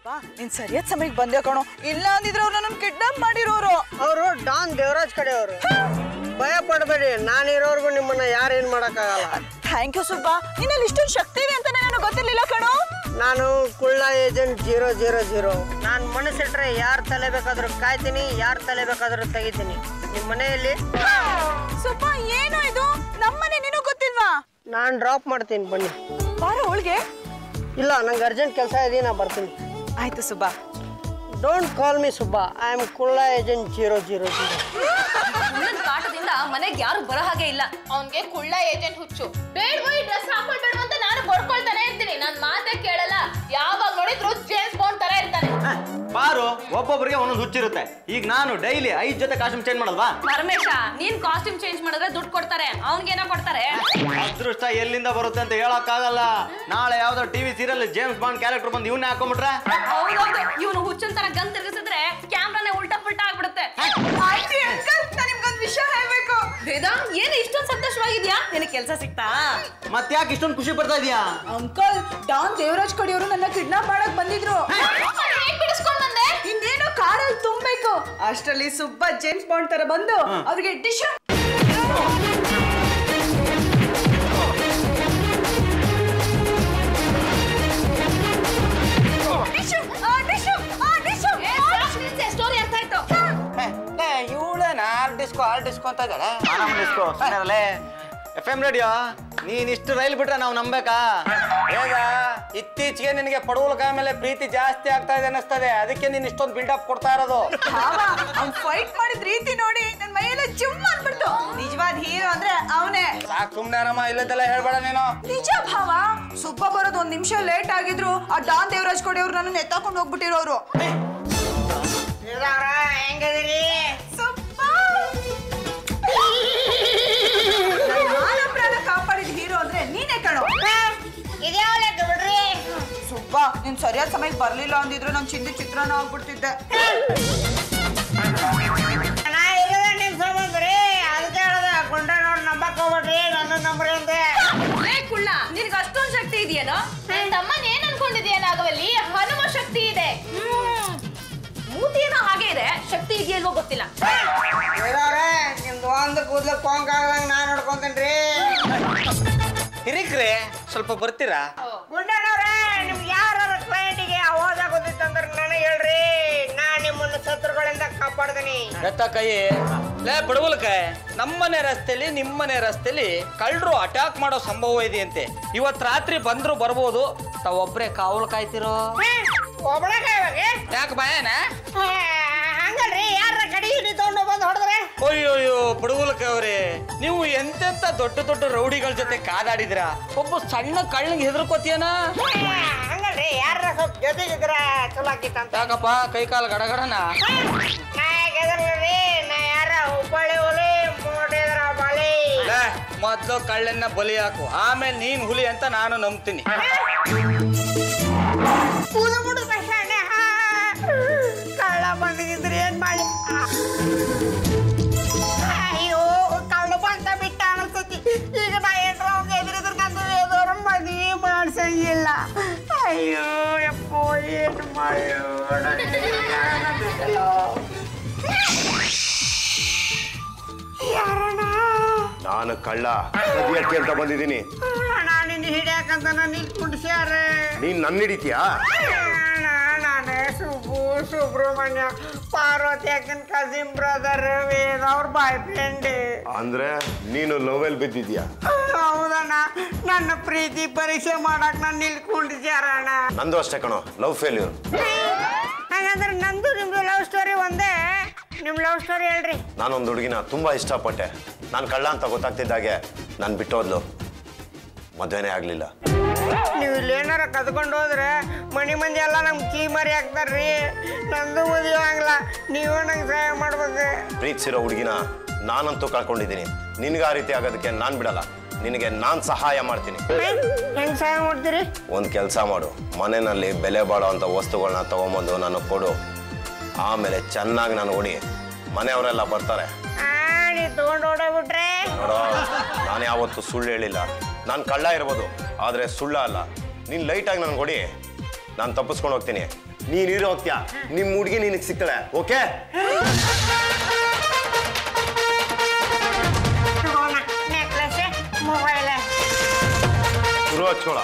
ಸುಬ್ಬ ನೀನ್ ಸರಿಯಾದ ಸಮಯಕ್ಕೆ ಬಂದೆ ಕಣೋ ಇಲ್ಲ ಅಂದಿದ್ರೆ ಅವ್ರು ನನ್ನ ಕಿಡ್ನಾಪ್ ಮಾಡಿರೋರು ಅವರು ಡಾನ್ ದೇವರಾಜ್ ಕಡೆಯವರು ಭಯ ಪಡಬೇಡಿ ನಾನಿರೋರ್ಗು ನಿಮ್ಮನ್ನ ಯಾರೇನ್ ಮಾಡಕ್ಕಾಗಲ್ಲ ಥ್ಯಾಂಕ್ ಯು ಸುಬ್ಬ ನಿನ್ನಲ್ಲಿ ಇಷ್ಟೊಂದು ಶಕ್ತಿ ಇದೆ ಅಂತ ನನಗೆ ಗೊತ್ತಿರ್ಲಿಲ್ಲ ಕಣೋ ನಾನು ಕುಳ್ಳ ಏಜೆಂಟ್ ಜೀರೋ ಜೀರೋ ಜೀರೋ ನಾನು ಮನಸ್ಸಿಟ್ರೆ ಯಾರ್ ತಲೆ ಬೇಕಾದ್ರೂ ಕಾಯ್ತೀನಿ ಯಾರ್ ತಲೆ ಬೇಕಾದ್ರೂ ತೆಗಿತೀನಿ ನಿಮ್ಮ ಮನೆಯಲ್ಲಿ ಸುಬ್ಬ ಏನು ಇದು ನಮ್ಮನೆ ನಿನಗೂ ಗೊತ್ತಿಲ್ವಾ ನಾನು ಡ್ರಾಪ್ ಮಾಡ್ತೀನಿ ಬನ್ನಿ ಬಾರ ಅವಳಿಗೆ ಇಲ್ಲ ನಂಗೆ ಅರ್ಜೆಂಟ್ ಕೆಲಸ ಇದೆ ನಾ ಬರ್ತೀನಿ ಆಯ್ತು Subba don't call me Subba I am Kulla agent zero zero zero ಹುಡುಗನ ಕಾಟದಿಂದ ಮನೆಗೆ ಯಾರು ಬರೋ ಹಾಗೆ ಇಲ್ಲ ಅವನ್ಗೆ ಕುಳ್ಳ ಏಜೆಂಟ್ ಹುಚ್ಚು ಬೇಡವೋ ಈ ಡ್ರೆಸ್ ಹಾಕೊಳ್ಬೇಡ ಅಂತ ನಾನು ಬಡ್ಕೊಳ್ತಾನೆ ಇರ್ತೀನಿ ನನ್ ಮಾತೇ ಕೇಳಲ್ಲ ಯಾವಾಗ ನೋಡಿದ್ರು ಜೇಮ್ಸ್ ಬಾಂಡ್ ತರ ಇರ್ತಾನೆ ಬಾರು ಒಬ್ಬೊಬ್ಬರಿಗೆ ಒಂದೊಂದು ಹುಚ್ಚಿರುತ್ತೆ ಈಗ ನಾನು ಡೈಲಿ ಐದ್ ಜೊತೆ ಕಾಸ್ಟ್ಯೂಮ್ ಚೇಂಜ್ ಮಾಡಲ್ವಾ ಪರಮೇಶ ನೀನ್ ಕಾಸ್ಟ್ಯೂಮ್ ಚೇಂಜ್ ಮಾಡಿದ್ರೆ ದುಡ್ಡು ಕೊಡ್ತಾರೆ ಅವ್ನ್ಗೇನೋ ಕೊಡ್ತಾರೆ ಅದೃಷ್ಟ ಎಲ್ಲಿಂದ ಬರುತ್ತೆ ಅಂತ ಹೇಳಕ್ಕಾಗಲ್ಲ ನಾಳೆ ಯಾವ್ದೋ TV serial James Bond character ಬಂದು ಇವನ್ನೇ ಹಾಕೊಂಡ್ಬಿಟ್ರೆ ಹೌದೌದು ಇವನು ಹುಚ್ಚನ್ ತರ ಗನ್ ತಿರ್ಗಿಸಿದ್ರೆ ಕ್ಯಾಮ್ರಾನೇ ಉಲ್ಟಾ ಪುಲ್ಟಾ ಆಗ್ಬಿಡುತ್ತೆ ಆಂಟಿ ಅಂಕಲ್ ನಾನು ನಿಮ್ಗೊಂದು ವಿಷಯ ಹೇಳ್ಬೇಕು ವೇದ ಏನು ಇಷ್ಟೊಂದು ಸಂತೋಷವಾಗಿದ್ಯಾ ನಿನಗೆ ಕೆಲಸ ಸಿಕ್ತಾ ಮತ್ತೆ ಯಾಕೆ ಇಷ್ಟೊಂದು ಖುಷಿ ಪಡ್ತಾ ಇದೀಯಾ ಅಂಕಲ್ ಡಾನ್ ದೇವರಾಜ್ ಕಡೆಯವರು ನನ್ನ ಕಿಡ್ನಾಪ್ ಮಾಡಕ್ ಬಂದಿದ್ರು ಹೇಗ್ ಬಿಡಿಸ್ಕೊಂಡ್ ಬಂದೆ ಇನ್ನೇನೋ ಕಾರಲ್ಲಿ ತುಂಬಬೇಕು ಅಷ್ಟರಲ್ಲಿ ಸುಬ್ಬ ಜೇಮ್ಸ್ ಬಾಂಡ್ ತರ ಬಂದು ಅವ್ರಿಗೆ ಡಿಶ್ ಸ್ಟೋರಿ ಅರ್ಥ ಆಯ್ತು ಇವಳೇನ ಆರ್ಟಿಸ್ಕೋ ಆರ್ಟಿಸ್ಕೋ ಅಂತ ಇದ್ದಾಳೆ ಎಫ್ ಎಂ ರೇಡಿಯೋ ನೀನ್ ಇಷ್ಟು ರೈಲ್ ಬಿಟ್ರೆ ನಾವು ನಂಬೇಕಾ ಬೇಗ ಇತ್ತೀಚೆಗೆ ನಿನಗೆ ಪಡವಲಕಾಯ ಮೇಲೆ ಪ್ರೀತಿ ಜಾಸ್ತಿ ಆಗ್ತಾ ಇದೆ ಅನ್ನಿಸ್ತದೆ ಅದಕ್ಕೆ ನೀನ್ ಇಷ್ಟೊಂದು ಬಿಲ್ಡಪ್ ಕೊಡ್ತಾ ಇರೋದು ಅವ್ನ್ ಫೈಟ್ ಮಾಡಿದ ರೀತಿ ನೋಡಿ ನನ್ ಮೈಯೆಲ್ಲ ಜುಮ್ ಅನ್ಬಿಡ್ತು ನಿಜವಾದ ಹೀರೋ ಅಂದ್ರೆ ಅವನೇ ಸಾಕು ಸುಮ್ನೆ ಅರಮ್ಮ ಇಲ್ಲದೆಲ್ಲ ಹೇಳ್ಬೇಡ ನೀನು ನಿಜ ಭಾವ ಸುಬ್ಬ ಬರೋದು ಒಂದ್ ನಿಮಿಷ ಲೇಟ್ ಆಗಿದ್ರು ಆ ಡಾನ್ ದೇವರಾಜ್ ಕೊಡಿ ಅವ್ರು ನನ್ನ ಎತ್ತಾಕೊಂಡು ಹೋಗ್ಬಿಟ್ಟಿರೋರು ಹೆಂಗದಿರಿ ಸುಬ್ಬ ನನ್ ಮಾನ ಪ್ರಾಣ ಕಾಪಾಡಿದ ಹೀರೋ ಅಂದ್ರೆ ನೀನೇ ಕಣೋ ಬಿಡ್ರಿ ಸುಬ್ಬ ನೀನ್ ಸರಿಯಾದ ಸಮಯಕ್ಕೆ ಬರ್ಲಿಲ್ಲ ಅಂದಿದ್ರು ನನ್ ಚಿಂದಿ ಚಿತ್ರಾನ್ನ ಆಗ್ಬಿಡ್ತಿದ್ದೆ ನಾ ಇರೋದೇ ನಿಮ್ ಸಂಬಂಧ ರೀ ಅದಕ್ಕೆ ಹೇಳ್ದೆ ಕೊಂಡ ನೋಡಿ ನಂಬಕ್ ಹೋಗ್ಬೇಡ್ರಿ ನನ್ನ ನಂಬ್ರಿ ಅಂದೆ ಏ ಕುಳ್ಳ ನಿನಗೆ ಅಷ್ಟೊಂದು ಶಕ್ತಿ ಇದೆಯೇನೋ ನನ್ ತಮ್ಮನ್ ಏನ್ ಅನ್ಕೊಂಡಿದ್ಯಾ ನಾಗವಲ್ಲಿ ಹನುಮ ಶಕ್ತಿ ಇದೆ ಮೂತಿ ಏನೋ ಹಾಗೆ ಇದೆ ಶಕ್ತಿ ಇದೆಯಲ್ವೋ ಗೊತ್ತಿಲ್ಲ ಇರೋರೆ ನಿಮ್ದು ಒಂದು ಕೂದ್ಲು ಕೊಂಕ್ ಆಗದಂಗ ನಾ ನೋಡ್ಕೊಂತೇನ್ರಿ ಹಿರಿಕ್ರೆ ಸ್ವಲ್ಪ ಬರ್ತೀರಾ ಗುಂಡಣ್ಣವ್ರೆ ನಿಮ್ಗೆ ಯಾರ ಕ್ಲೈಂಟಿಗೆ ಅವಾಜ್ ಆಗೋದಿತ್ತಂದ್ರೆ ನನಗೆ ಹೇಳ್ರಿ ನಾ ನಿಮ್ಮನ್ನ ಶತ್ರುಗಳಿಂದ ಕಾಪಾಡ್ತೀನಿ ಎತ್ತ ಕೈ ಲೇ ಪಡವಲಕಾಯ ನಮ್ಮನೆ ರಸ್ತೆಲಿ ನಿಮ್ಮನೆ ರಸ್ತೆಲಿ ಕಳ್ಳರು ಅಟ್ಯಾಕ್ ಮಾಡೋ ಸಂಭವ ಇದೆಯಂತೆ ಇವತ್ ರಾತ್ರಿ ಬಂದ್ರು ಬರ್ಬೋದು ತಾವೊಬ್ರೆ ಕಾವಲು ಕಾಯ್ತಿರೋ ಒಬ್ಬಳ ಕಾಯ್ಬೇಕೆ ಯಾಕೆ ಭಯನ ಹಂಗಲ್ರಿ ಯಾರ ಕಡಿ ಹಿಡಿ ತಗೊಂಡು ಬಂದು ಹೊಡೆದ್ರೆ ಅಯ್ಯೋಯ್ಯೋ ಪಡವಲಕಾಯ ಅವ್ರೆ ನೀವು ಎಂತೆಂತ ದೊಡ್ಡ ದೊಡ್ಡ ರೌಡಿಗಳ ಜೊತೆ ಕಾದಾಡಿದ್ರ ಒಬ್ಬ ಸಣ್ಣ ಕಳ್ಳಂಗೆ ಹೆದರ್ಕೋತಿಯನ ಹಂಗಲ್ರಿ ಯಾರ ಸ್ವಲ್ಪ ಜೊತೆಗಿದ್ರ ಚಲೋ ಆಕಿತ್ತಂತ ಯಾಕಪ್ಪ ಕೈ ಕಾಲು ಗಡಗಡನ ನಾ ಯಾಕೆದ್ರಿ ನಾ ಯಾರ ಹುಬ್ಬಳ್ಳಿ ಹುಲಿ ಮೂಡಿದ್ರ ಬಳಿ ಲೇ, ಮೊದ್ಲು ಕಳ್ಳನ್ನ ಬಲಿ ಹಾಕು ಆಮೇಲೆ ನೀನ್ ಹುಲಿ ಅಂತ ನಾನು ನಂಬ್ತೀನಿ ಕೂದು ಬಿಡು ಕಷಾನೆ ಕಳ್ಳ ಬಂದಿದ್ರೆ ಏನ್ ಮಾಡಿ ಅಯ್ಯೋ ಕಳ್ಳ ಬಂದ ಬಿಟ್ಟ ಅನ್ಸತಿ ಈಗ ನಾ ಏನ್ರ ಅವ್ನ ಎದುರಿದ್ರ ನಂದು ಎದುರು ಮದ್ವಿ ಮಾಡ್ಸಂಗಿಲ್ಲ ಅಯ್ಯೋ ಯಪ್ಪೋ ಏನು ಮಾಡೋಣ ಯಾರಣ್ಣ ನಾನು ಕಳ್ಳ ಸದ್ಯಕ್ಕೆ ಅಂತ ಬಂದಿದ್ದೀನಿ ಅಣ್ಣ ನಿನ್ನ ಹಿಡಿಯಾಕಂತ ನಾನು ಇಲ್ಲಿ ಕುಂಡ್ಸ್ಯಾರೆ ನೀನ್ ನನ್ನ ಹಿಡಿತೀಯಾ ಅಣ್ಣ ನಾನೇ ಸುಬ್ಬು ಸುಬ್ರಹ್ಮಣ್ಯ ಪಾರ್ವತಿ ಅಕ್ಕನ ಕಸಿನ್ ಬ್ರದರ್ ವೇದ ಅವ್ರ ಬಾಯ್ ಫ್ರೆಂಡ್ ಅಂದ್ರೆ ನೀನು ಲವೆಲ್ ಬಿದ್ದಿದ್ಯಾ ಹೌದಣ್ಣ ನನ್ನ ಪ್ರೀತಿ ಪರೀಕ್ಷೆ ಮಾಡಕ್ ನಾನು ಇಲ್ಲಿ ಕುಂಡ್ಸ್ಯಾರಣ್ಣ ನಂದು ಅಷ್ಟೇ ಕಣೋ ಲವ್ ಫೇಲ್ಯೂರ್ ಹಾಗಂದ್ರೆ ನಂದು ನಿಮ್ದು ಲವ್ ಸ್ಟೋರಿ ಒಂದೇ ನಿಮ್ ಲವ್ ಸ್ಟೋರಿ ಹೇಳ್ರಿ ನಾನೊಂದು ಹುಡುಗಿನ ತುಂಬಾ ಇಷ್ಟಪಟ್ಟೆ ನಾನು ಕಳ್ಳ ಅಂತ ಗೊತ್ತಾಗ್ತಿದ್ದಾಗೆ ನಾನು ಬಿಟ್ಟೋದ್ಲು ಮದುವೆನೇ ಆಗಲಿಲ್ಲ ನೀವು ಇಲ್ಲಿ ಏನಾರ ಕದ್ಕೊಂಡು ಹೋದ್ರೆ ಮನಿ ಮಂದಿ ಎಲ್ಲ ನಮ್ಗೆ ಕೀ ಮರಿ ಹಾಕ್ತಾರ್ರಿ ನಂದು ಮದುವೆ ಆಗಲ್ಲ ನೀವು ನಂಗೆ ಸಹಾಯ ಮಾಡ್ಬೇಕು ಪ್ರೀತಿಸಿರೋ ಹುಡುಗಿನ ನಾನಂತೂ ಕಳ್ಕೊಂಡಿದ್ದೀನಿ ನಿನಗೆ ಆ ರೀತಿ ಆಗೋದಕ್ಕೆ ನಾನು ಬಿಡಲ್ಲ ನಿನಗೆ ನಾನು ಸಹಾಯ ಮಾಡ್ತೀನಿ ಹೆಂಗ್ ಸಹಾಯ ಮಾಡ್ತೀರಿ ಒಂದು ಕೆಲಸ ಮಾಡು ಮನೆಯಲ್ಲಿ ಬೆಲೆ ಬಾಳೋ ಅಂಥ ವಸ್ತುಗಳನ್ನ ತಗೊಂಬಂದು ನನಗೆ ಕೊಡು ಆಮೇಲೆ ಚೆನ್ನಾಗಿ ನಾನು ಹೊಡಿ ಮನೆಯವರೆಲ್ಲ ಬರ್ತಾರೆ ಆ ನೀವು ತಗೊಂಡು ಓಡೋಗ್ಬಿಟ್ರೆ ನೋಡೋ ನಾನು ಯಾವತ್ತೂ ಸುಳ್ಳು ಹೇಳಿಲ್ಲ ನಾನು ಕಳ್ಳ ಇರ್ಬೋದು ಆದರೆ ಸುಳ್ಳ ಅಲ್ಲ ನೀನು ಲೈಟಾಗಿ ನನಗೆ ಹೊಡಿ ನಾನು ತಪ್ಪಿಸ್ಕೊಂಡು ಹೋಗ್ತೀನಿ ನೀನ್ ಇರೋ ಹೋಗ್ತೀಯ ನಿಮ್ ಹುಡುಗಿ ನಿನಗೆ ಸಿಗ್ತಾಳೆ ಓಕೆ ತಗೋಣ ನೆಕ್ಲೆಸ್ ಮೊಬೈಲ್ ಶುರು ಹಚ್ಕೊಳ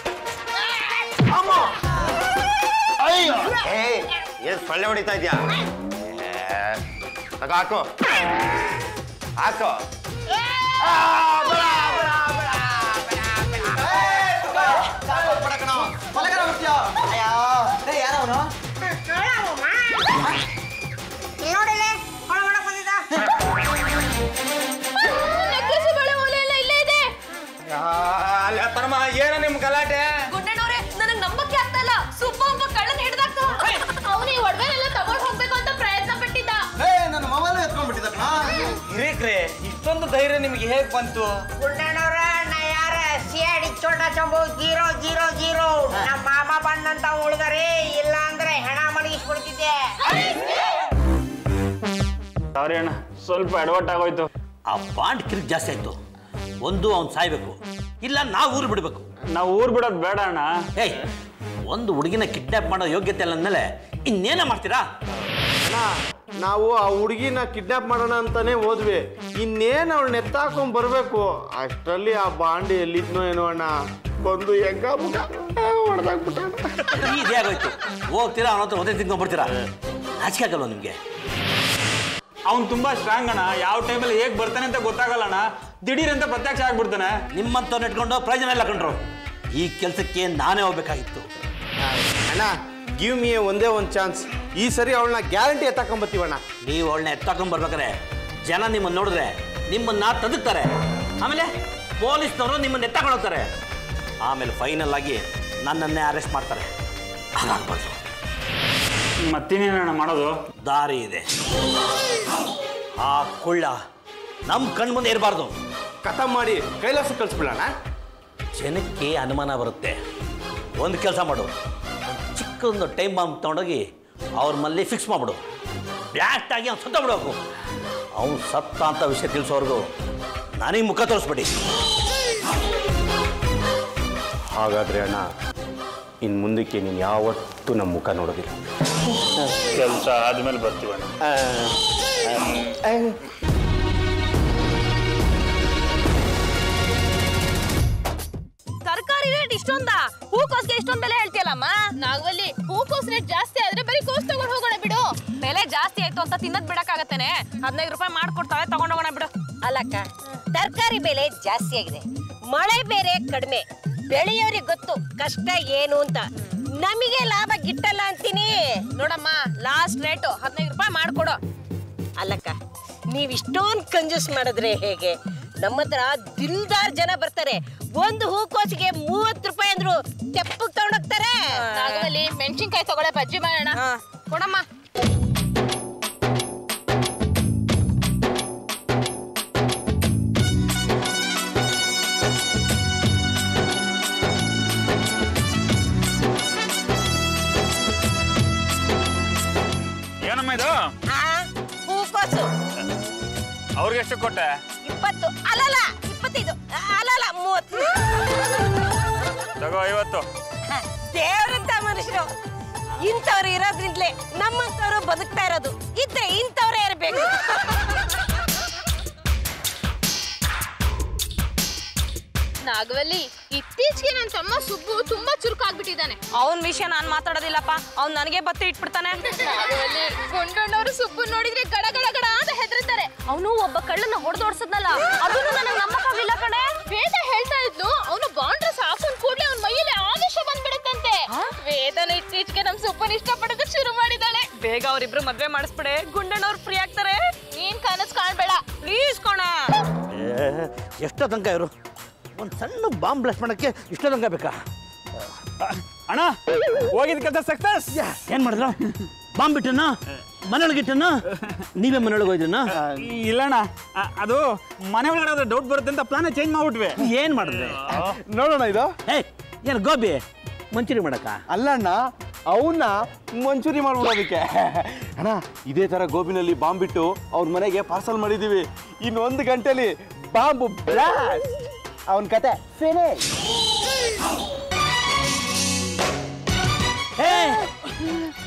ಅಯ್ಯೋ ಏ ಏನ್ ಸೊಳ್ಳೆ ಹೊಡಿತಾ ಇದ್ಯಾ ಏ, ತಗೋ ಹಾಕು ಹಾಕು ಆ, ಬರ, ಬರ, ಬರ, ಬರ, ಬರ. ಏ, ತಗೋ, ತಗೋ, ಬಡ ಕಣೋ. ಮಲಗರ ಬಿಡ್ತೀಯಾ? ಅಯ್ಯೋ. ಏ, ಯಾರವ್ನು? ನೋಡಿಲ್ಲ ಹೊಳ ಹೊಳ ಬಂದಿದ್ದ ನೆಕ್ಲೆಸ್ ಬಳೆ ಓಲೆ ಎಲ್ಲ ಇಲ್ಲೇ ಇದೆ ಅಲ್ಲ ಪರಮ ಏನ ನಿಮ್ ಗಲಾಟೆ ಗುಂಡಣ್ಣವ್ರೆ ನನಗ್ ನಂಬಕ್ಕೆ ಆಗ್ತಾ ಇಲ್ಲ ಸುಬ್ಬ ಒಬ್ಬ ಕಳ್ಳನ್ ಹಿಡ್ದಾಕ್ತು ಅವನು ಈ ಒಡವೆನೆಲ್ಲ ತಗೊಂಡ್ ಹೋಗ್ಬೇಕು ಅಂತ ಪ್ರಯತ್ನ ಪಟ್ಟಿದ್ದ ಏ, ನನ್ನ ಮೊಬೈಲ್ ಎತ್ಕೊಂಡ್ಬಿಟ್ಟಿದ್ದ ಕಣ ಹಿರೇಕ್ರೆ ಇಷ್ಟೊಂದು ಧೈರ್ಯ ನಿಮ್ಗೆ ಹೇಗ್ ಬಂತು ಗುಂಡಣ್ಣವ್ರ ನಾ ಯಾರ ಸಿಯಾಡಿ ಚೋಟ ಚಂಬು ಜೀರೋ ಜೀರೋ ಜೀರೋ ನಮ್ಮ ಮಾಮ ಬಂದಂತ ಉಳ್ದರೆ ಇಲ್ಲ ಅಂದ್ರೆ ಹೆಣ ಮಡಗಿಸ್ಬಿಡ್ತಿದ್ದೆ ಸಾರಿ ಅಣ್ಣ ಸ್ವಲ್ಪ ಎಡವಟ್ ಆಗೋಯ್ತು ಆ ಬಾಂಡ್ ಕಿರಿಕ್ ಜಾಸ್ತಿ ಆಯ್ತು ಒಂದು ಅವ್ನು ಸಾಯ್ಬೇಕು ಇಲ್ಲ ನಾವು ಊರು ಬಿಡಬೇಕು ನಾವು ಊರ್ ಬಿಡೋದು ಬೇಡ ಅಣ್ಣ ಏಯ್ ಒಂದು ಹುಡುಗಿನ ಕಿಡ್ನಾಪ್ ಮಾಡೋ ಯೋಗ್ಯತೆ ಇಲ್ಲ ಅಂದಮೇಲೆ ಇನ್ನೇನ ಮಾಡ್ತೀರಾ ನಾವು ಆ ಹುಡುಗಿನ ಕಿಡ್ನಾಪ್ ಮಾಡೋಣ ಅಂತಾನೆ ಹೋದ್ವಿ ಇನ್ನೇನು ಅವಳು ನೆತ್ತಾಕೊಂಡ್ ಬರ್ಬೇಕು ಅಷ್ಟರಲ್ಲಿ ಆ ಬಾಂಡ್ ಎಲ್ಲಿದ್ನೋ ಏನೋ ಅಣ್ಣ ಬಂದು ಹೆಂಗ ಮುಖ ಹೊಡೆದಾಕ್ಬಿಟ್ಟ ಇದೇ ಆಗೋಯ್ತು ಹೋಗ್ತೀರಾ ಅವನ ಹತ್ರ ಒದೆ ತಿನ್ಕೊಂಡ್ಬಿಡ್ತೀರಾ ನಾಚಿಕೆ ಆಗಲ್ವ ನಿಮಗೆ ಅವ್ನು ತುಂಬಾ ಸ್ಟ್ರಾಂಗ್ ಅಣ್ಣ ಯಾವ ಟೈಮಲ್ಲಿ ಹೇಗ್ ಬರ್ತಾನೆ ಅಂತ ಗೊತ್ತಾಗಲ್ಲ ಅಣ್ಣ ದಿಢೀರ್ ಅಂತ ಪ್ರತ್ಯಕ್ಷ ಆಗ್ಬಿಡ್ತಾನೆ ನಿಮ್ಮಂತವ್ರು ಇಟ್ಕೊಂಡು ಪ್ರಯೋಜನ ಇಲ್ಲ ಕಂಡ್ರು ಈ ಕೆಲಸಕ್ಕೆ ನಾನೇ ಹೋಗ್ಬೇಕಾಗಿತ್ತು ಅಣ್ಣ ಗಿವ್ ಮಿ ಒಂದೇ ಒಂದು ಚಾನ್ಸ್ ಈ ಸರಿ ಅವಳನ್ನ ಗ್ಯಾರಂಟಿ ಎತ್ತಾಕೊಂಬತ್ತೀವಣ್ಣ ನೀವು ಅವಳನ್ನ ಎತ್ತಾಕೊಂಡ್ ಬರ್ಬೇಕಾರೆ ಜನ ನಿಮ್ಮನ್ನ ನೋಡಿದ್ರೆ ನಿಮ್ಮನ್ನ ತದುಕ್ತಾರೆ ಆಮೇಲೆ ಪೊಲೀಸ್ನವರು ನಿಮ್ಮನ್ನ ಎತ್ತಾಕೊಂಡು ಹೋಗ್ತಾರೆ ಆಮೇಲೆ ಫೈನಲ್ ಆಗಿ ನನ್ನನ್ನೇ ಅರೆಸ್ಟ್ ಮಾಡ್ತಾರೆ ಹಾಗಾಗ್ಬಾರ್ದು ಮತ್ತಿನೇನಣ್ಣ ಮಾಡೋದು ದಾರಿ ಇದೆ ಆ ಕುಳ್ಳ ನಮ್ಮ ಕಣ್ಮುಂದೆ ಇರಬಾರ್ದು ಕಥ ಮಾಡಿ ಕೈಲಾಸ ಕಳಿಸ್ಬಿಡೋಣ ಜನಕ್ಕೆ ಅನುಮಾನ ಬರುತ್ತೆ ಒಂದು ಕೆಲಸ ಮಾಡು ಒಂದ್ ಚಿಕ್ಕದೊಂದು ಟೈಮ್ ಬಾಂಬ್ ತೊಗೊಂಡೋಗಿ ಅವ್ರ ಮಲ್ಲಿ ಫಿಕ್ಸ್ ಮಾಡಿಬಿಡು ಬ್ಲಾಸ್ಟ್ ಆಗಿ ಅವ್ನು ಸತ್ತ ಬಿಡಬೇಕು ಅವ್ನು ಸತ್ತ ಅಂತ ವಿಷಯ ತಿಳಿಸೋವರೆಗೂ ನನಗೆ ಮುಖ ತೋರಿಸ್ಬಿಡಿ ಹಾಗಾದ್ರೆ ಅಣ್ಣ ಇನ್ನು ಮುಂದಕ್ಕೆ ನೀನು ಯಾವತ್ತೂ ನಮ್ಮ ಮುಖ ನೋಡೋದಿಲ್ಲ ಕೆಲಸ ಆದ್ಮೇಲೆ ಬರ್ತೀವಣ್ಣ ತರಕಾರಿ ರೇಟ್ ಇಷ್ಟೊಂದ ಹೂಕೋಸ್ಗೆ ಇಷ್ಟೊಂದ್ ಬೆಲೆ ಹೇಳ್ತೀಯಲ್ಲಮ್ಮ ನಾಗವಲ್ಲಿ ಹೂಕೋಸ್ ರೇಟ್ ಜಾಸ್ತಿ ಆದ್ರೆ ಬರೀ ಕೋಸ್ ತಗೊಂಡ್ ಹೋಗೋಣ ಬಿಡು ಬೆಲೆ ಜಾಸ್ತಿ ಆಯ್ತು ಅಂತ ತಿನ್ನದ್ ಬಿಡಕ್ಕಾಗತ್ತೇನೆ ಹದಿನೈದು ರೂಪಾಯಿ ಮಾಡ್ಕೊಡ್ತಾವೆ ತಗೊಂಡೋಗೋಣ ಬಿಡು ಅಲ್ಲಕ್ಕ ತರಕಾರಿ ಬೆಲೆ ಜಾಸ್ತಿ ಆಗಿದೆ ಮಳೆ ಬೇರೆ ಕಡಿಮೆ ಬೆಳೆಯೋರಿಗೆ ಗೊತ್ತು ಕಷ್ಟ ಏನು ಅಂತ ನಮಗೆ ಲಾಭ ಗಿಟ್ಟಲ್ಲ ಅಂತೀನಿ ನೋಡಮ್ಮ ಲಾಸ್ಟ್ ರೇಟು ಹದಿನೈದು ರೂಪಾಯಿ ಮಾಡ್ಕೊಡು ಅಲ್ಲಕ್ಕ ನೀವ್ ಇಷ್ಟೊಂದು ಕಂಜೂಸ್ ಮಾಡಿದ್ರೆ ಹೇಗೆ ನಮ್ಮ ಹತ್ರ ದಿಲ್ದಾರ್ ಜನ ಬರ್ತಾರೆ ಒಂದು ಹೂಕೋಸಿಗೆ ಮೂವತ್ತು ರೂಪಾಯಿ ಅಂದ್ರು ತೆಪ್ಪಗ್ ತಗೊಂಡೋಗ್ತಾರೆ ನಾಗವಲ್ಲಿ ಮೆಣಸಿನ್ಕಾಯಿ ತಗೊಳ್ಳೆ ಬಜ್ಜಿ ಮಾಡೋಣ ಹಾ ಕೊಡಮ್ಮ ಏನಮ್ಮ ಇದು ಆ, ಹೂಕೋಸು ಅವ್ರಿಗೆ ಎಷ್ಟು ಕೊಟ್ಟೆ ಇಪ್ಪತ್ತು ಅಲ್ಲಲ್ಲ ಇಪ್ಪತ್ತೈದು ಅಲ್ಲಲ್ಲ ಮೂವತ್ತು ತಗೋ ಐವತ್ತು ದೇವ್ರಂತ ಮನುಷ್ಯರು ಇಂಥವ್ರು ಇರೋದ್ರಿಂದಲೇ ನಮ್ಮಂತವ್ರು ಬದುಕ್ತಾ ಇರೋದು ಇದ್ರೆ ಇಂಥವ್ರೇ ಇರಬೇಕು ನಾಗವಲ್ಲಿ ಇತ್ತೀಚೆಗೆ ನನ್ನ ತಮ್ಮ ಸುಬ್ಬು ತುಂಬಾ ಚುರುಕಾಗ್ಬಿಟ್ಟಿದ್ದಾನೆ ಅವನ್ ವಿಷಯ ನಾನ್ ಮಾತಾಡೋದಿಲ್ಲಪ್ಪ ಅವ್ನ್ ನನಗೆ ಬತ್ತಿ ಇಟ್ಬಿಡ್ತಾನೆ ನಾಗವಲ್ಲಿ ಗುಂಡಣ್ಣವರು ಸುಬ್ಬು ನೋಡಿದ್ರೆ ಗಡ ಗಡ ಗಡ ಅಂತ ಹೆದರ್ತಾರೆ ಅವನು ಒಬ್ಬ ಕಳ್ಳನ್ನ ಹೊಡೆದೋಡ್ಸದ್ನಲ್ಲ ಅದನ್ನು ನನಗೆ ನಂಬಕ್ಕಾಗಿಲ್ಲ ಕಣೆ ವೇದ ಹೇಳ್ತಾ ಇದ್ಲು ಅವನು ಬಾಂಡ್ರಸ್ ಹಾಕೊಂಡ್ ಕೂಡ್ಲೆ ಅವ್ನ ಮೈಯಲ್ಲಿ ಆವೇಶ ಬಂದ್ಬಿಡುತ್ತಂತೆ ವೇದನ ಇತ್ತೀಚೆಗೆ ನಮ್ ಸುಬ್ಬನ್ ಇಷ್ಟಪಡೋದಕ್ಕೆ ಶುರು ಮಾಡಿದಾಳೆ ಬೇಗ ಅವ್ರಿಬ್ರು ಮದ್ವೆ ಮಾಡಿಸ್ಬಿಡೆ ಗುಂಡಣ್ಣವ್ರು ಫ್ರೀ ಆಗ್ತಾರೆ ನೀನ್ ಕನಸ್ ಕಾಣ್ಬೇಡ ಪ್ಲೀಸ್ ಕಣ ಎಷ್ಟೋ ತನಕ ಇವರು ಒಂದು ಸಣ್ಣ ಬಾಂಬ್ ಬ್ಲಾಸ್ಟ್ ಮಾಡೋಕ್ಕೆ ಇಷ್ಟೋ ತನಕ ಬೇಕಾ ಅಣ್ಣ ಹೋಗಿದ್ ಕೆಲಸ ಸಕ್ಸಸ್ ಏನು ಮಾಡಿದ್ರು ಬಾಂಬ್ ಬಿಟ್ಟನ ಮನೆಯೊಳಗೆ ಇಟ್ಟನ ನೀವೇ ಮನೆಯೊಳಗೆ ಹೋಯ್ದನ ಇಲ್ಲಣ್ಣ ಅ- ಅದು ಮನೆ ಒಳಗಡೆ ಡೌಟ್ ಬರುತ್ತೆ ಅಂತ ಪ್ಲಾನ್ ಚೇಂಜ್ ಮಾಡ್ಬಿಟ್ವಿ ಏನು ಮಾಡಿದ್ರೆ ನೋಡೋಣ ಇದು ಏ ಏನು ಗೋಬಿ ಮಂಚೂರಿ ಮಾಡಕ್ಕ ಅಲ್ಲಣ್ಣ ಅವನ್ನ ಮಂಚೂರಿ ಮಾಡ್ಬಿಡೋದಕ್ಕೆ ಅಣ್ಣ ಇದೇ ತರ ಗೋಬಿನಲ್ಲಿ ಬಾಂಬ್ ಬಿಟ್ಟು ಅವ್ರ ಮನೆಗೆ ಪಾರ್ಸಲ್ ಮಾಡಿದೀವಿ ಇನ್ನೊಂದು ಗಂಟೆಲಿ ಬಾಂಬು ಬ್ಲಾಸ್ಟ್ ಅವನ ಕತೆ ಫಿನಿಶ್ ಏ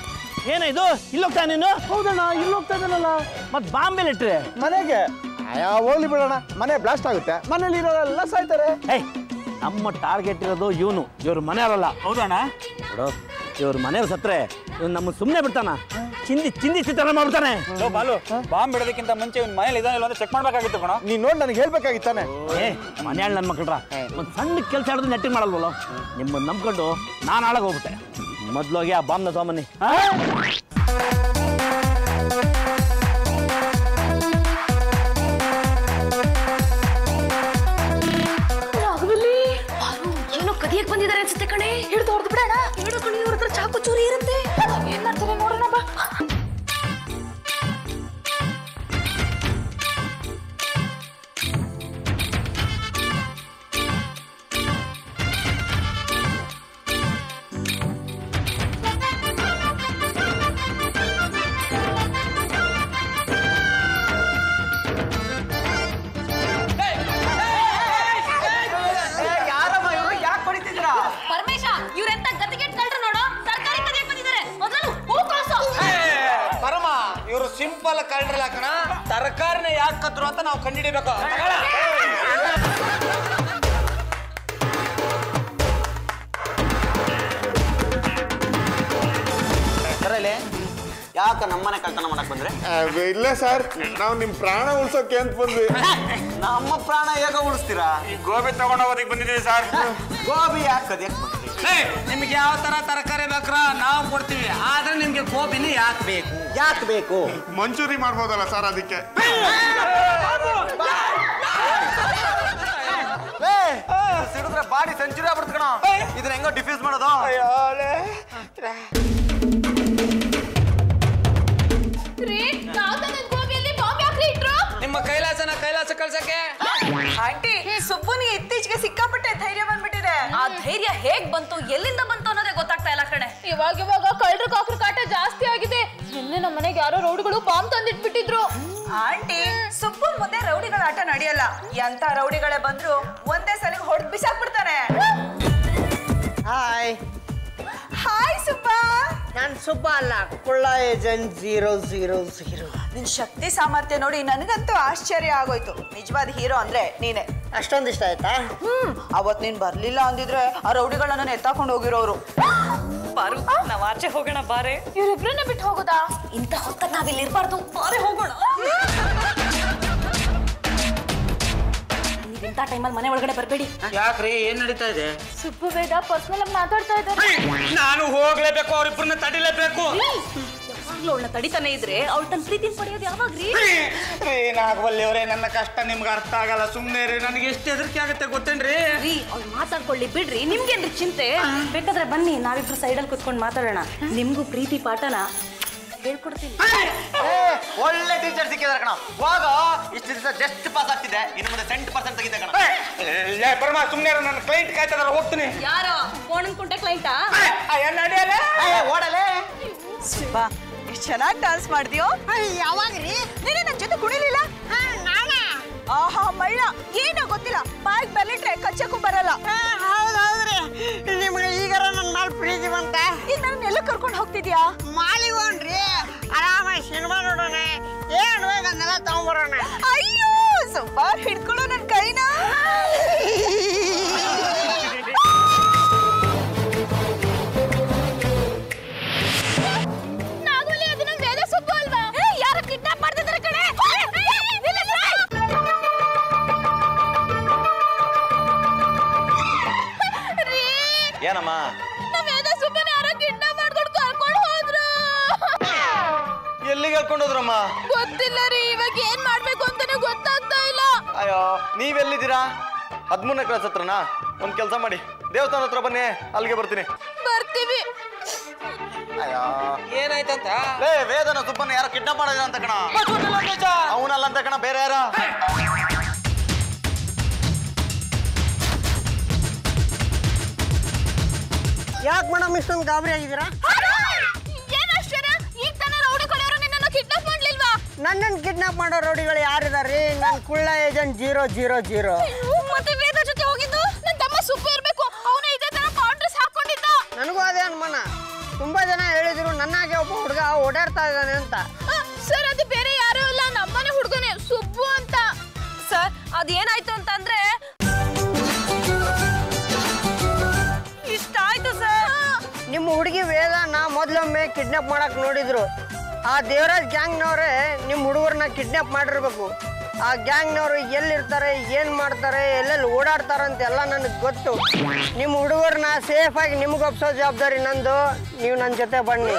ಏನಾಯ್ತು ಇಲ್ಲಿ ಹೋಗ್ತಾ ನೀನು ಹೌದಣ್ಣ ಇಲ್ಲಿ ಹೋಗ್ತಾ ಇದ್ದಾನಲ್ಲ ಮತ್ತೆ ಬಾಂಬೆ ಇಟ್ರೆ ಮನೆಗೆ ಅಯ್ಯೋ ಹೋಗ್ಲಿ ಬಿಡೋಣ ಮನೆ ಬ್ಲಾಸ್ಟ್ ಆಗುತ್ತೆ ಮನೇಲಿ ಇರೋರೆಲ್ಲ ಸಾಯ್ತಾರೆ ಏಯ್ ನಮ್ಮ ಟಾರ್ಗೆಟ್ ಇರೋದು ಇವನು ಇವ್ರ ಮನೆಯವರಲ್ಲ ಹೌದಣ್ಣ ನೋಡು ಇವ್ರ ಮನೆಯವ್ರು ಸತ್ರೆ ಇವ್ನು ನಮ್ಮ ಸುಮ್ಮನೆ ಬಿಡ್ತಾನ ಚಿಂದಿ ಚಿಂದಿ ಚಿತ್ರಣ ಮಾಡ್ಬಿಡ್ತಾನೆ ಲೋ ಬಾಲು ಬಾಂಬ್ ಬಿಡೋದಕ್ಕಿಂತ ಮುಂಚೆ ಇವ್ನ ಮನೇಲಿ ಇದಾನಿಲ್ಲ ಅಂತ ಚೆಕ್ ಮಾಡ್ಬೇಕಾಗಿತ್ತು ಕಣ ನೀನ್ ನೋಡಿ ನನಗೆ ಹೇಳ್ಬೇಕಾಗಿತ್ತಾನೆ ಏ ಮನೆಯಾಳ ನನ್ನ ಮಕ್ಕಳ್ರ ಒಂದು ಸಣ್ಣ ಕೆಲಸ ಹಿಡಿದು ನೆಟ್ಟಿಗೆ ಮಾಡಲ್ವಲ್ಲ ನಿಮ್ಮನ್ನು ನಂಬ್ಕೊಂಡು ನಾನು ಹಾಳಾಗಿ ಹೋಗ್ಬಿಟ್ಟೆ ಮೊದ್ಲೋಗಿ ಆ ಬಾಂಬ್ನ ತೊಗೊಂಬನ್ನಿ ರಾಘವಲ್ಲಿ ಏನೋ ಕದಿಯಕ್ ಬಂದಿದ್ದಾರೆ ಅನ್ಸುತ್ತೆ ಕಣೆ ಹಿಡ್ದು ಹೊಡೆದು ಬಿಡೋಣ ಹಿಡಿದು ಕಣಿ ಇವ್ರ ಹತ್ರ ಚಾಕು ಚೂರಿ ಇರುತ್ತೆ ಏನ್ ಮಾಡ್ತಾರೆ ನೋಡೋಣ ಬಾ ಪರಮೇಶ ಇವ್ರೆಂತ ಗತಿಗೆಟ್ ಕಳ್ರು ನೋಡು ಸರ್ಕಾರಿ ಕದಿಯಕ್ ಬಂದಿದ್ದಾರೆ ಮೊದಲು ಹೂ ಕಳ್ಸು ಪರಮ ಇವರು ಸಿಂಪಲ್ ಕಳ್ರಲ್ಲ ಕಣ ತರಕಾರಿನ ಯಾಕೆ ಕದ್ರು ಅಂತ ನಾವು ಕಂಡಿಡಿಬೇಕು ಬರಲೆ ಯಾಕ ನಮ್ಮನೆ ಕಳ್ತನ ಮಾಡಕ್ ಬಂದ್ರೆ ಇಲ್ಲ ಸರ್ ನಾವು ನಿಮ್ ಪ್ರಾಣ ಉಳ್ಸೋಕೆ ಅಂತ ಬಂದ್ವಿ ನಮ್ಮ ಪ್ರಾಣ ಹೇಗ ಉಳಿಸ್ತೀರಾ ಈ ಗೋಬಿ ತಗೊಂಡು ಹೋಗೋದಕ್ಕೆ ಬಂದಿದ್ದೀವಿ ಸರ್ ಗೋಬಿ ಯಾಕೆ ಕದಿಯಕ್ ಬಂದ್ರಿ ನಿಮ್ಗೆ ಯಾವ ತರ ತರಕಾರಿ ಬೇಕ್ರ ನಾವು ಕೊಡ್ತೀವಿ ಆದ್ರೆ ನಿಮ್ಗೆ ಗೋಬಿನಿ ಯಾಕೆ ಬೇಕು ಯಾಕೆ ಬೇಕು ಮಂಚೂರಿ ಮಾಡ್ಬೋದಲ್ಲ ಸರ್ ಅದಕ್ಕೆ ಸಿಡಿದ್ರೆ ಬಾಡಿ ಸೆಂಚುರಿ ಆಗ್ಬಿಡ್ತು ಕಣ ಇದನ್ನ ಹೆಂಗೋ ಡಿಫ್ಯೂಸ್ ಮಾಡೋದು ರೀ ನಾವ್ ತಂದ ಗೋಬಿಯಲ್ಲಿ ಬಾಂಬ್ ಯಾಕ್ರಿ ಇಟ್ರು ನಿಮ್ಮ ಕೈಲಾಸನ ಕೈಲಾಸ ಕಳ್ಸಕ್ಕೆ ಆಂಟಿ ಸುಬ್ಬುನಿಗೆ ಇತ್ತೀಚೆಗೆ ಸಿಕ್ಕಾಪಟ್ಟೆ ಧೈರ್ಯ ಬಂದ್ಬಿಟ್ಟಿದೆ ಆ ಧೈರ್ಯ ಹೇಗ್ ಬಂತು ಎಲ್ಲಿಂದ ಬಂತು ಅನ್ನೋದೇ ಗೊತ್ತಾಗ್ತಾ ಇಲ್ಲ ಕಣೆ ಇವಾಗ ಇವಾಗ ಕಳ್ಳರ ಕಾಕ್ರ ಕಾಟ ಜಾಸ್ತಿ ಆಗಿದೆ ನಿನ್ನೆ ನಮ್ಮ ಮನೆಗೆ ಯಾರೋ ರೌಡಿಗಳು ಬಾಂಬ್ ತಂದಿಟ್ಬಿಟ್ಟಿದ್ರು ಆಂಟಿ ಸುಬ್ಬುನ್ ಮುಂದೆ ರೌಡಿಗಳ ಆಟ ನಡೆಯಲ್ಲ ಎಂತ ರೌಡಿಗಳೇ ಬಂದ್ರು ಒಂದೇ ಸಲ ಹೊಡೆದ್ ಬಿಸಾಕ್ಬಿಡ್ತಾನೆ ಹಾಯ್ ಹಾಯ್ ಸುಬ್ಬ ನಾನು ಸುಬ್ಬ ಅಲ್ಲ ಕುಳ್ಳ ಏಜೆಂಟ್ ಜೀರೋ ಜೀರೋ ಜೀರೋ ನಿನ್ ಶಕ್ತಿ ಸಾಮರ್ಥ್ಯ ನೋಡಿ ನನಗಂತೂ ಆಶ್ಚರ್ಯ ಆಗೋಯ್ತು ನಿಜವಾದ ಹೀರೋ ಅಂದ್ರೆ ನೀನೆ ಅಷ್ಟೊಂದು ಇಷ್ಟ ಆಯ್ತಾ ಹ್ಮ್ ಅವತ್ ನೀನ್ ಬರ್ಲಿಲ್ಲ ಅಂದಿದ್ರೆ ಆ ರೌಡಿಗಳನ್ನ ಎತ್ತಾಕೊಂಡು ಹೋಗಿರೋರು ಬಾರು ನಾವ್ ಆಚೆ ಹೋಗೋಣ ಬಾರೆ ಇವ್ರಿಬ್ರನ್ನ ಬಿಟ್ಟು ಹೋಗೋದಾ ಇಂಥ ಹೊತ್ತ ನಾವಿಲ್ಲಿ ಇರ್ಬಾರ್ದು ಬಾರೆ ಹೋಗೋಣ ನೀವ್ ಇಂಥ ಟೈಮಲ್ಲಿ ಮನೆ ಒಳಗಡೆ ಬರಬೇಡಿ ಯಾಕ್ರಿ ಏನ್ ನಡೀತಾ ಇದೆ ಸುಬ್ಬು ವೇದ ಪರ್ಸನಲ್ ಆಗಿ ಮಾತಾಡ್ತಾ ಇದ್ದಾರೆ ನಾನು ಹೋಗ್ಲೇಬೇಕು ಅವ್ರಿಬ್ರನ್ನ ತಡಿಲೇಬೇಕು ಯಾವಾಗ್ಲೂ ಅವಳನ್ನ ತಡಿತಾನೆ ಇದ್ರೆ ಅವಳು ತನ್ನ ಪ್ರೀತಿನ ಪಡೆಯೋದು ಯಾವಾಗ್ರಿ ರೀ ನಾಗವಲ್ಲಿ ಅವರೇ ನನ್ನ ಕಷ್ಟ ನಿಮ್ಗೆ ಅರ್ಥ ಆಗಲ್ಲ ಸುಮ್ಮನೆ ರೀ ನನಗೆ ಎಷ್ಟು ಹೆದರಿಕೆ ಆಗುತ್ತೆ ಗೊತ್ತೇನ್ರಿ ರೀ ಅವ್ಳು ಮಾತಾಡ್ಕೊಳ್ಳಿ ಬಿಡ್ರಿ ನಿಮ್ಗೇನ್ರಿ ಚಿಂತೆ ಬೇಕಾದ್ರೆ ಬನ್ನಿ ನಾವಿಬ್ರು ಸೈಡಲ್ಲಿ ಕುತ್ಕೊಂಡು ಮಾತಾಡೋಣ ನಿಮ್ಗೂ ಪ್ರೀತಿ ಪಾಠನ ಹೇಳ್ಕೊಡ್ತೀನಿ ಒಳ್ಳೆ ಟೀಚರ್ ಸಿಕ್ಕಿದಾರೆ ಕಣ ಹೋಗ ಇಷ್ಟು ದಿವಸ ಜಸ್ಟ್ ಪಾಸ್ ಆಗ್ತಿದೆ ಇನ್ನು ಮುಂದೆ ಸೆಂಟ್ ಪರ್ಸೆಂಟ್ ತೆಗಿತೆ ಕಣ ಏ, ಪರಮ ಸುಮ್ಮನೆ ನನ್ನ ಕ್ಲೈಂಟ್ ಕಾಯ್ತದಲ್ಲ ಹೋಗ್ತೀನಿ ಯಾರೋ ಫೋನ್ ಕುಂಟೆ ಕ್ಲೈಂಟಾ ಏನ್ ನಡೆಯಲ್ಲ ಓಡಲೇ ಸುಬ್ಬ ಎಷ್ಟ್ ಚೆನ್ನಾಗಿ ಡಾನ್ಸ್ ಮಾಡ್ದ್ಯೋ ಯಾವಾಗ್ರಿ ನೀನೇ ನನ್ ಜೊತೆ ಕುಣಿಲಿಲ್ಲ ನಾನಾ ಆಹಾ ಮಳ್ಳ ಏನೋ ಗೊತ್ತಿಲ್ಲ ಬಾಯ್ಗ್ ಬರ್ಲಿಟ್ರೆ ಕಚ್ಚಕ್ಕೂ ಬರಲ್ಲ ಹೌದು ಹೌದ್ರಿ ನಿಮ್ಗೆ ಈಗಾರ ನನ್ನ ಮೇಲೆ ಪ್ರೀತಿ ಬಂತ ಈಗ ನನ್ನ ಎಲ್ಲ ಕರ್ಕೊಂಡು ಹೋಗ್ತಿದ್ಯಾ ಮಾಲಿಗೋನ್ರಿ ಆರಾಮಾಗಿ ಸಿನಿಮಾ ನೋಡೋಣ ಏನು ಬೇಗ ಅದನ್ನೆಲ್ಲ ತಗೊಂಬರೋಣ ಅಯ್ಯೋ ಸುಬ್ಬ ಹಿಡ್ಕೊಳ್ಳೋ ನನ್ ಕೈನ ನಾಗವಲ್ಲಿ ಅದು ನಮ್ ವೇದ ಸುಬ್ಬು ಅಲ್ವಾ ಯಾರು ಕಿಡ್ನಾಪ್ ಮಾಡ್ತಿದ್ದಾರೆ ಕಣೆ ರೀ ಏನಮ್ಮ ನಮ್ ವೇದ ಸುಬ್ಬನ ಯಾರೋ ಕಿಡ್ನಾಪ್ ಮಾಡ್ಕೊಂಡು ಕರ್ಕೊಂಡು ಹೋದ್ರು ಎಲ್ಲಿಗೆ ಹೇಳ್ಕೊಂಡೋದ್ರಮ್ಮ ಗೊತ್ತಿಲ್ಲ ರೀ ಇವಾಗ ಏನ್ ಮಾಡ್ಬೇಕು ಅಂತಾನೆ ಗೊತ್ತಾಗ್ತಾ ಇಲ್ಲ ಅಯ್ಯೋ ನೀವೆಲ್ಲಿದ್ದೀರಾ ಹದ್ಮೂರನೇ ಕ್ಲಾಸ್ ಹತ್ರನಾ ಒಂದು ಕೆಲಸ ಮಾಡಿ ದೇವಸ್ಥಾನ ಹತ್ರ ಬನ್ನಿ ಅಲ್ಲಿಗೆ ಬರ್ತೀನಿ ಬರ್ತೀವಿ ಅಯ್ಯೋ ಏನಾಯ್ತಂತ ಲೇ ವೇದನ ಸುಬ್ಬನ್ನ ಯಾರೋ ಕಿಡ್ನಾಪ್ ಮಾಡಿದ್ರ ಅಂತ ಕಣ ಅವನಲ್ಲ ಅಂತ ಕಣ ಬೇರೆ ಯಾರ ಯಾಕೆ ಮೇಡಮ್ ಇಷ್ಟೊಂದು ಗಾಬರಿ ಆಗಿದ್ದೀರಾ ಏನ್ ಆಶ್ಚರ್ಯ ಈಗ ತಾನೇ ರೌಡಿ ಕೊಲೆಯವರು ನಿನ್ನನ್ನು ಕಿಡ್ನಾಪ್ ಮಾಡ್ಲಿಲ್ವಾ ನನ್ನನ್ನು ಕಿಡ್ನಾಪ್ ಮಾಡೋ ರೋಡಿಗಳು ಯಾರಿದಾರ್ರಿ ನನ್ನ ಕುಳ್ಳ ಏಜೆಂಟ್ ಜೀರೋ ಜೀರೋ ಜೀರೋ ಮತ್ತೆ ವೇದ ಜೊತೆ ಹೋಗಿದ್ದು ನನ್ನ ತಮ್ಮ ಸುಬ್ಬು ಇರ್ಬೇಕು ಅವನು ಇದೇ ತರ ಕಾಂಟ್ರೆಸ್ ಹಾಕೊಂಡಿದ್ದ ನನಗೂ ಅದೇ ಅನುಮಾನ ತುಂಬಾ ಜನ ಹೇಳಿದ್ರು ನನ್ನಾಗೆ ಒಬ್ಬ ಹುಡುಗ ಓಡಾಡ್ತಾ ಇದ್ದಾನೆ ಅಂತ ಸರ್ ಅದು ಬೇರೆ ಯಾರು ಅಲ್ಲ ನಮ್ಮನೆ ಹುಡುಗನೇ ಸುಬ್ಬು ಅಂತ ಸರ್ ಅದೇನಾಯ್ತು ಅಂತಂದ್ರೆ ಇಷ್ಟ ಆಯ್ತು ಸರ್ ನಿಮ್ಮ ಹುಡುಗಿ ವೇದನ ಮೊದ್ಲೊಮ್ಮೆ ಕಿಡ್ನಾಪ್ ಮಾಡಕ್ ನೋಡಿದ್ರು ಆ ದೇವರಾಜ್ ಗ್ಯಾಂಗ್ನವ್ರೆ ನಿಮ್ಮ ಹುಡುಗರನ್ನ ಕಿಡ್ನಾಪ್ ಮಾಡಿರ್ಬೇಕು ಆ ಗ್ಯಾಂಗ್ನವರು ಎಲ್ಲಿರ್ತಾರೆ ಏನು ಮಾಡ್ತಾರೆ ಎಲ್ಲೆಲ್ಲಿ ಓಡಾಡ್ತಾರೆ ಅಂತ ಎಲ್ಲ ನನಗೆ ಗೊತ್ತು ನಿಮ್ಮ ಹುಡುಗರನ್ನ ಸೇಫಾಗಿ ನಿಮ್ಗೆ ಒಪ್ಸೋ ಜವಾಬ್ದಾರಿ ನಂದು ನೀವು ನನ್ನ ಜೊತೆ ಬನ್ನಿ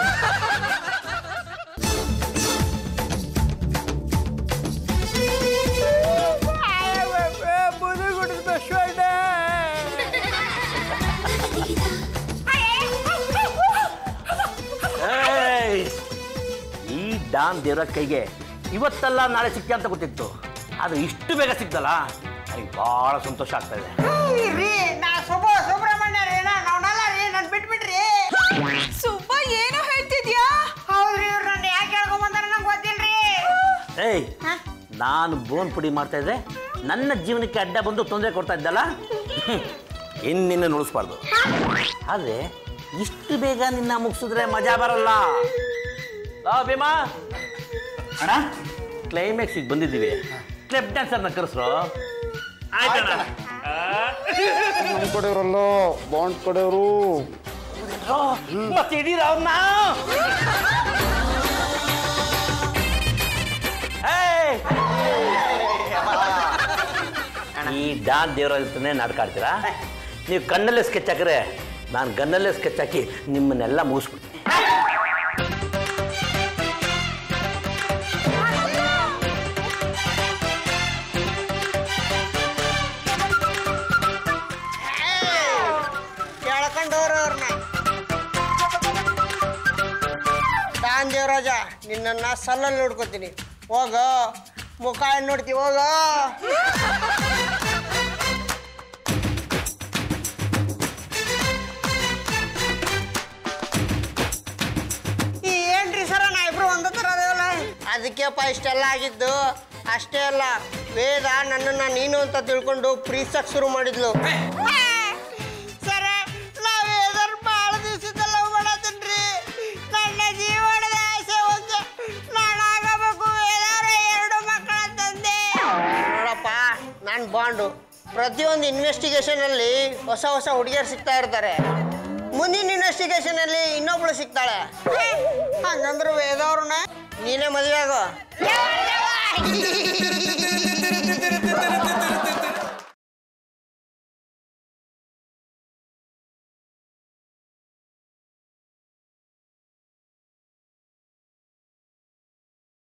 ಏಯ್! ಈ ಡಾನ್ ದೇವರ ಕೈಗೆ ಇವತ್ತಲ್ಲ ನಾಳೆ ಸಿಕ್ತೆ ಅಂತ ಗೊತ್ತಿತ್ತು ಅದು ಇಷ್ಟು ಬೇಗ ಸಿಕ್ತಲ್ಲ ನನಗೆ ಭಾಳ ಸಂತೋಷ ಆಗ್ತಾ ಇದೆ ರೀ ನಾ ಸುಬ್ಬ ಸುಬ್ರಹ್ಮಣ್ಯ ರೀ ನಾವಲ್ಲ ರೀ ನನ್ ಬಿಟ್ಬಿಟ್ರಿ ಸುಬ್ಬ ಏನು ಹೇಳ್ತಿದ್ಯಾ ಹೌದ್ರಿ ಇವ್ರು ನನ್ನ ಯಾಕೆ ಕೇಳ್ಕೊಂಬಂದಾರ ನಂಗೆ ಗೊತ್ತಿಲ್ರಿ ಏಯ್ ನಾನು ಬೋನ್ ಪುಡಿ ಮಾಡ್ತಾ ಇದ್ದೆ ನನ್ನ ಜೀವನಕ್ಕೆ ಅಡ್ಡ ಬಂದು ತೊಂದರೆ ಕೊಡ್ತಾ ಇದ್ದಲ್ಲ ಹ್ಮ್. ಇನ್ನು ನಿನ್ನ ಉಳಿಸ್ಬಾರ್ದು ಆದರೆ ಇಷ್ಟು ಬೇಗ ನಿನ್ನ ಮುಗಿಸಿದ್ರೆ ಮಜಾ ಬರಲ್ಲ ಆ ಭೀಮಾ ಅಣ್ಣ ಕ್ಲೈಮ್ಯಾಕ್ಸಿಗೆ ಬಂದಿದ್ದೀವಿ ಕ್ಲಬ್ ಡ್ಯಾನ್ಸರ್ನ ಕರೆಸ್ರು ಆಯ್ತಣ್ಣ ನಮ್ಮ ಕಡೆಯವರಲ್ಲ ಬಾಂಡ್ ಕಡೆಯವರು ಮತ್ತೆ ಹಿಡೀರ ಅವ್ರನ್ನ ಈ ಡಾನ್ ದೇವರ ಜೊತೆ ನಾಟಕ ಆಡ್ತೀರಾ ನೀವು ಕಣ್ಣಲ್ಲೇ ಸ್ಕೆಚ್ ಹಾಕಿದ್ರೆ ನಾನು ಗನ್ನಲ್ಲೇ ಸ್ಕೆಚ್ ಹಾಕಿ ನಿಮ್ಮನ್ನೆಲ್ಲ ಮುಗಿಸ್ಬಿಡ್ತೀನಿ ಕೇಳ್ಕೊಂಡವ್ರು ಅವ್ರನ್ನ ದಾನ್ ದೇವರಾಜ ನಿನ್ನನ್ನ ಸಲ್ಲಲ್ಲಿ ನೋಡ್ಕೋತೀನಿ ಹೋಗ ಮುಖ ಏನ್ ನೋಡ್ತೀವಿ ಹೋಗ ಈ ಏನ್ರಿ ಸರ ನಾ ಇಬ್ರು ಒಂದ ಥರ ಅದೇವಲ್ಲ ಅದಕ್ಕೆಪ್ಪ ಇಷ್ಟೆಲ್ಲ ಆಗಿದ್ದು ಅಷ್ಟೇ ಅಲ್ಲ ವೇದ ನನ್ನನ್ನ ನೀನು ಅಂತ ತಿಳ್ಕೊಂಡು ಪ್ರೀಸಕ್ ಶುರು ಮಾಡಿದ್ಲು ಸರ ನಾ ವೇದರ್ ಭಾಳ ದಿವಸದ ಲವ್ ಮಾಡತ್ತೀನ್ರಿ ನನ್ನ ಜೀವನದ ಆಸೆ ಒಂದು ನಾನಾಗಬೇಕು ವೇದಾರ ಎರಡು ಮಕ್ಕಳ ತಂದೆ ನೋಡಪ್ಪ ನಾನು ಬಾಂಡು ಪ್ರತಿಯೊಂದು ಇನ್ವೆಸ್ಟಿಗೇಷನ್ ಅಲ್ಲಿ ಹೊಸ ಹೊಸ ಹುಡುಗಿಯರು ಸಿಗ್ತಾ ಇರ್ತಾರೆ ಮುಂದಿನ ಇನ್ವೆಸ್ಟಿಗೇಷನ್ ಅಲ್ಲಿ ಇನ್ನೊಬ್ಳು ಸಿಗ್ತಾಳೆ ಹಂಗಂದ್ರೆ ವೇದವ್ರನ್ನ ನೀನೇ ಮದುವೆ ಆಗೋ